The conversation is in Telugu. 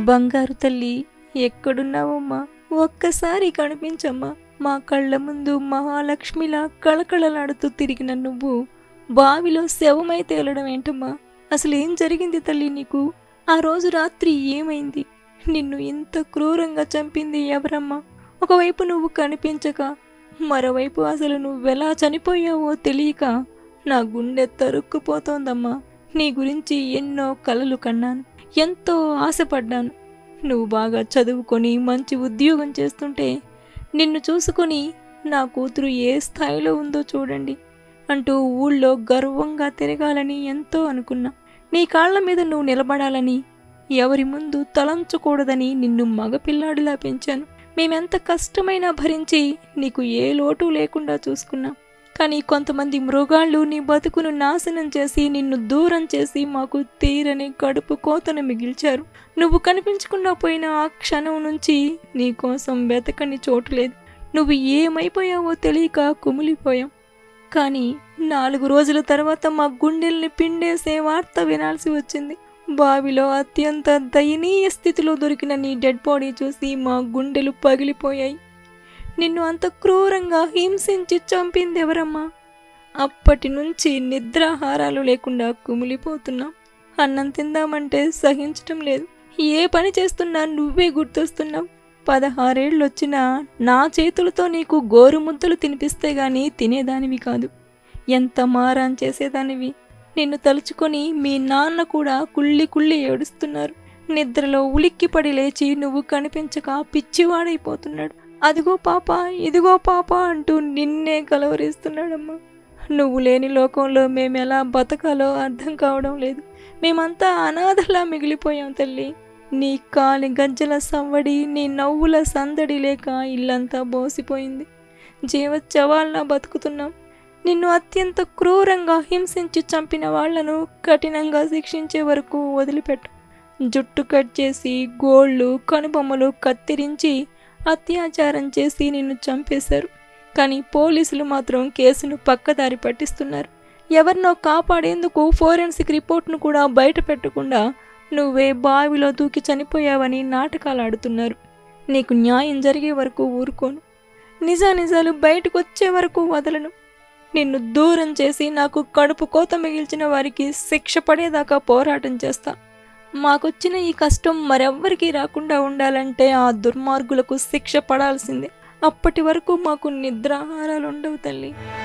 బంగారు తల్లి ఎక్కడున్నావమ్మా ఒక్కసారి కనిపించమ్మా మా కళ్ళ ముందు మహాలక్ష్మిలా కళకళలాడుతూ తిరిగిన నువ్వు బావిలో శవమై తేలడం ఏంటమ్మా అసలు ఏం జరిగింది తల్లి నీకు ఆ రోజు రాత్రి ఏమైంది నిన్ను ఇంత క్రూరంగా చంపింది ఎవరమ్మా ఒకవైపు నువ్వు కనిపించక మరోవైపు అసలు నువ్వెలా చనిపోయావో తెలియక నా గుండె తరుక్కుపోతోందమ్మా నీ గురించి ఎన్నో కలలు కన్నాను ఎంతో ఆశపడ్డాను నువ్వు బాగా చదువుకొని మంచి ఉద్యోగం చేస్తుంటే నిన్ను చూసుకొని నా కూతురు ఏ స్థాయిలో ఉందో చూడండి అంటూ ఊళ్ళో గర్వంగా తిరగాలని ఎంతో అనుకున్నా నీ కాళ్ళ మీద నువ్వు నిలబడాలని ఎవరి ముందు తలంచకూడదని నిన్ను మగపిల్లాడిలా పెంచాను మేమెంత కష్టమైనా భరించి నీకు ఏ లోటు లేకుండా చూసుకున్నాం కానీ కొంతమంది మృగాళ్ళు నీ బతుకును నాశనం చేసి నిన్ను దూరం చేసి మాకు తీరని కడుపు కోతను మిగిల్చారు నువ్వు కనిపించకుండా పోయిన ఆ క్షణం నుంచి నీ కోసం వెతకని చోటు లేదు నువ్వు ఏమైపోయావో తెలియక కుమిలిపోయాం కానీ నాలుగు రోజుల తర్వాత మా గుండెల్ని పిండేసే వార్త వినాల్సి వచ్చింది బావిలో అత్యంత దయనీయ స్థితిలో దొరికిన నీ డెడ్ బాడీ చూసి మా గుండెలు పగిలిపోయాయి నిన్ను అంత క్రూరంగా హింసించి చంపింది ఎవరమ్మా అప్పటి నుంచి నిద్రాహారాలు లేకుండా కుమిలిపోతున్నాం అన్నం తిందామంటే సహించటం లేదు ఏ పని చేస్తున్నా నువ్వే గుర్తొస్తున్నావు పదహారేళ్ళు వచ్చినా నా చేతులతో నీకు గోరు ముద్దలు తినిపిస్తే గాని తినేదానివి కాదు ఎంత మారాన్ చేసేదానివి నిన్ను తలుచుకొని మీ నాన్న కూడా కుళ్ళి కుళ్ళి ఏడుస్తున్నారు నిద్రలో ఉలిక్కిపడి లేచి నువ్వు కనిపించక పిచ్చివాడైపోతున్నాడు అదిగో పాప ఇదిగో పాప అంటూ నిన్నే కలవరిస్తున్నాడమ్మా నువ్వు లేని లోకంలో మేము ఎలా బతకాలో అర్థం కావడం లేదు మేమంతా అనాథలా మిగిలిపోయాం తల్లి నీ కాలి గజ్జల సవ్వడి నీ నవ్వుల సందడి లేక ఇల్లంతా బోసిపోయింది జీవచ్చవాల్లా బతుకుతున్నాం నిన్ను అత్యంత క్రూరంగా హింసించి చంపిన వాళ్లను కఠినంగా శిక్షించే వరకు వదిలిపెట్టు జుట్టు కట్ చేసి గోళ్ళు కనుబొమ్మలు కత్తిరించి అత్యాచారం చేసి నిన్ను చంపేశారు కానీ పోలీసులు మాత్రం కేసును పక్కదారి పట్టిస్తున్నారు ఎవరినో కాపాడేందుకు ఫోరెన్సిక్ రిపోర్ట్ను కూడా బయట పెట్టకుండా నువ్వే బావిలో దూకి చనిపోయావని నాటకాలు ఆడుతున్నారు నీకు న్యాయం జరిగే వరకు ఊరుకోను నిజానిజాలు బయటకు వచ్చే వరకు వదలను నిన్ను దూరం చేసి నాకు కడుపు కోత మిగిల్చిన వారికి శిక్ష పడేదాకా పోరాటం చేస్తా మాకొచ్చిన ఈ కష్టం మరెవ్వరికీ రాకుండా ఉండాలంటే ఆ దుర్మార్గులకు శిక్ష పడాల్సిందే అప్పటి వరకు మాకు నిద్రాహారాలు ఉండవు తల్లి